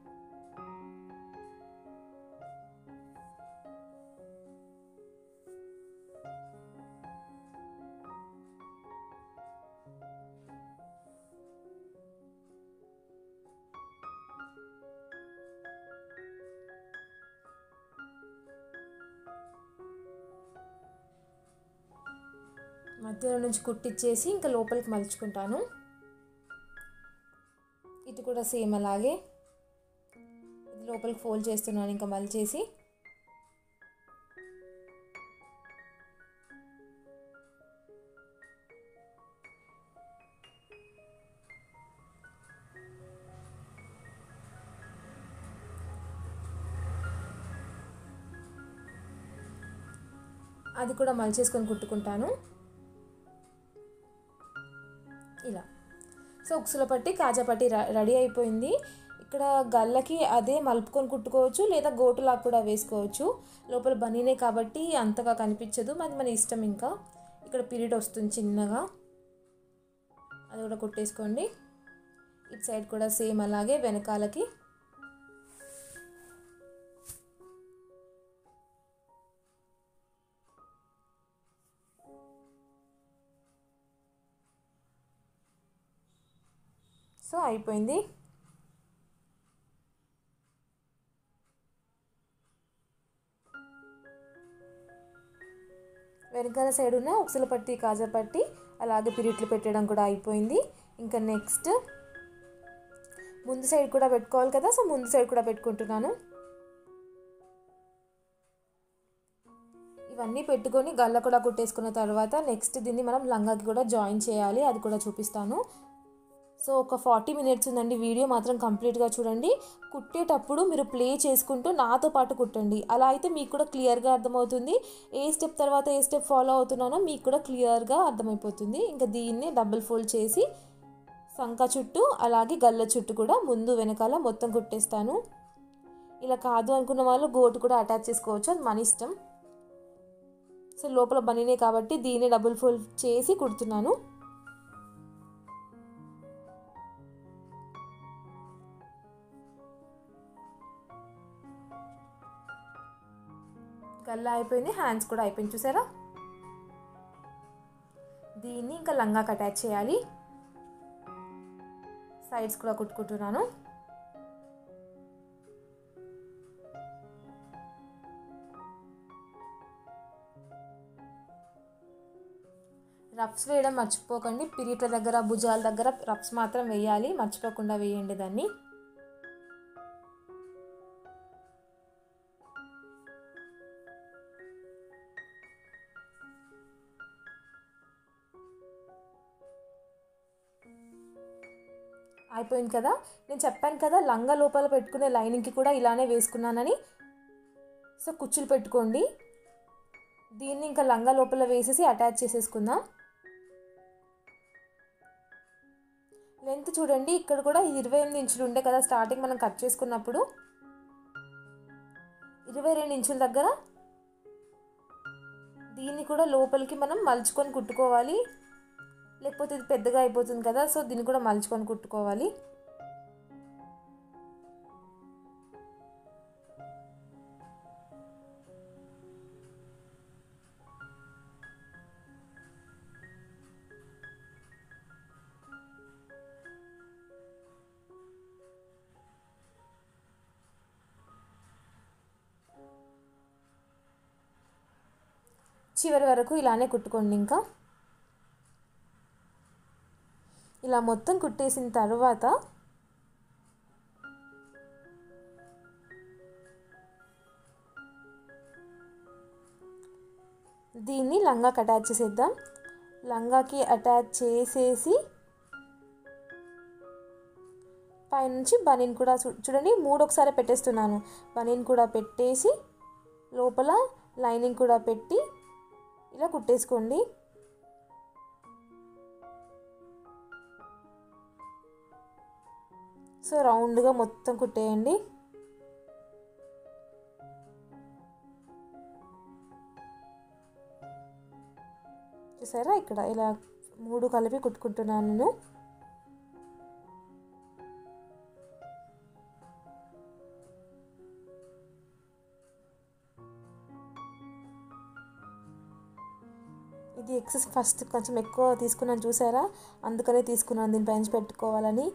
మధ్యలో నుంచి కుట్టిచ్చేసి ఇంకా లోపలికి మలుచుకుంటాను ఇటు కూడా సేమ్ అలాగే ఇది లోపలికి ఫోల్డ్ చేస్తున్నాను ఇంకా మలిచేసి అది కూడా మలిచేసుకొని కుట్టుకుంటాను ఇలా సో ఉక్సుల పట్టి కాజా పట్టి ర- రెడీ అయిపోయింది ఇక్కడ గల్లకి అదే మలుపుకొని కుట్టుకోవచ్చు లేదా గోటులాగా కూడా వేసుకోవచ్చు లోపల బనీనే కాబట్టి అంతగా కనిపించదు మరి మన ఇష్టం ఇంకా ఇక్కడ పీరియడ్ వస్తుంది చిన్నగా అది కూడా కుట్టేసుకోండి ఇటు సైడ్ కూడా సేమ్ అలాగే వెనకాలకి సో అయిపోయింది వెనకాల సైడ్ ఉన్న ఉక్సుల పట్టి కాజా పట్టి అలాగే పిరిట్లు పెట్టడం కూడా అయిపోయింది ఇంకా నెక్స్ట్ ముందు సైడ్ కూడా పెట్టుకోవాలి కదా సో ముందు సైడ్ కూడా పెట్టుకుంటున్నాను ఇవన్నీ పెట్టుకొని గల్ల కూడా కుట్టేసుకున్న తర్వాత నెక్స్ట్ దీన్ని మనం లంగాకి కూడా జాయిన్ చేయాలి అది కూడా చూపిస్తాను సో ఒక ఫార్టీ మినిట్స్ ఉందండి వీడియో మాత్రం కంప్లీట్గా చూడండి కుట్టేటప్పుడు మీరు ప్లే చేసుకుంటూ నాతో పాటు కుట్టండి అలా అయితే మీకు కూడా క్లియర్గా అర్థమవుతుంది ఏ స్టెప్ తర్వాత ఏ స్టెప్ ఫాలో అవుతున్నానో మీకు కూడా క్లియర్గా అర్థమైపోతుంది ఇంకా దీన్ని డబుల్ ఫోల్డ్ చేసి సంక చుట్టూ అలాగే గల్ల చుట్టూ కూడా ముందు వెనకాల మొత్తం కుట్టేస్తాను ఇలా కాదు అనుకున్న వాళ్ళు గోటు కూడా అటాచ్ చేసుకోవచ్చు అది మన ఇష్టం సో లోపల బనీనే కాబట్టి దీన్ని డబుల్ ఫోల్డ్ చేసి కుడుతున్నాను గల్లా అయిపోయింది హ్యాండ్స్ కూడా అయిపోయింది చూసారా దీన్ని ఇంకా లంగాకి అటాచ్ చేయాలి సైడ్స్ కూడా కుట్టుకుంటున్నాను రఫ్స్ వేయడం మర్చిపోకండి పిరిట్ల దగ్గర భుజాల దగ్గర రఫ్స్ మాత్రం వేయాలి మర్చిపోకుండా వేయండి దాన్ని అయిపోయింది కదా నేను చెప్పాను కదా లంగా లోపల పెట్టుకునే లైనింగ్కి కూడా ఇలానే వేసుకున్నానని సో కుచ్చులు పెట్టుకోండి దీన్ని ఇంకా లంగా లోపల వేసేసి అటాచ్ చేసేసుకుందాం లెంత్ చూడండి ఇక్కడ కూడా ఇది ఇరవై ఎనిమిది ఇంచులు ఉండే కదా స్టార్టింగ్ మనం కట్ చేసుకున్నప్పుడు ఇరవై రెండు ఇంచుల దగ్గర దీన్ని కూడా లోపలికి మనం మలుచుకొని కుట్టుకోవాలి లేకపోతే ఇది పెద్దగా అయిపోతుంది కదా సో దీన్ని కూడా మలుచుకొని కుట్టుకోవాలి చివరి వరకు ఇలానే కుట్టుకోండి ఇంకా ఇలా మొత్తం కుట్టేసిన తర్వాత దీన్ని లంగాకి అటాచ్ చేసేద్దాం లంగాకి అటాచ్ చేసేసి పైనుంచి బనీన్ కూడా చూ- చూడండి మూడు ఒకసారి పెట్టేస్తున్నాను బనీన్ కూడా పెట్టేసి లోపల లైనింగ్ కూడా పెట్టి ఇలా కుట్టేసుకోండి సో రౌండ్గా మొత్తం కుట్టేయండి చూసారా ఇక్కడ ఇలా మూడు కలిపి కుట్టుకుంటున్నాను నేను ఇది ఎక్సెస్ ఫస్ట్ కొంచెం ఎక్కువ తీసుకున్నాను చూసారా అందుకనే తీసుకున్నాను దీని పెంచి పెట్టుకోవాలని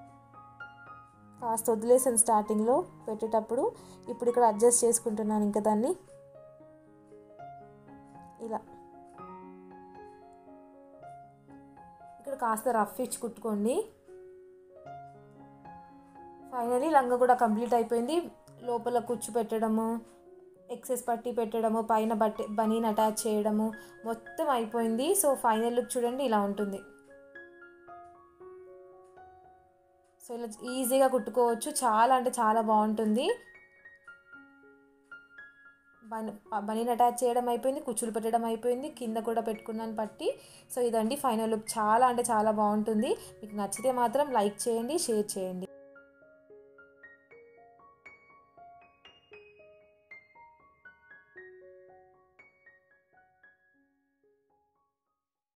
కాస్త వదిలేసాను స్టార్టింగ్లో పెట్టేటప్పుడు ఇప్పుడు ఇక్కడ అడ్జస్ట్ చేసుకుంటున్నాను ఇంకా దాన్ని ఇలా ఇక్కడ కాస్త రఫ్ ఇచ్చి కుట్టుకోండి ఫైనలీ లంగా కూడా కంప్లీట్ అయిపోయింది లోపల కుచ్చు పెట్టడము ఎక్సెస్ పట్టి పెట్టడము పైన బట్టి బనీని అటాచ్ చేయడము మొత్తం అయిపోయింది సో ఫైనల్ లుక్ చూడండి ఇలా ఉంటుంది సో ఇలా ఈజీగా కుట్టుకోవచ్చు చాలా అంటే చాలా బాగుంటుంది బన్ బనీని అటాచ్ చేయడం అయిపోయింది కుచ్చులు పెట్టడం అయిపోయింది కింద కూడా పెట్టుకున్నాను పట్టి సో ఇదండి ఫైనల్ లుక్ చాలా అంటే చాలా బాగుంటుంది మీకు నచ్చితే మాత్రం లైక్ చేయండి షేర్ చేయండి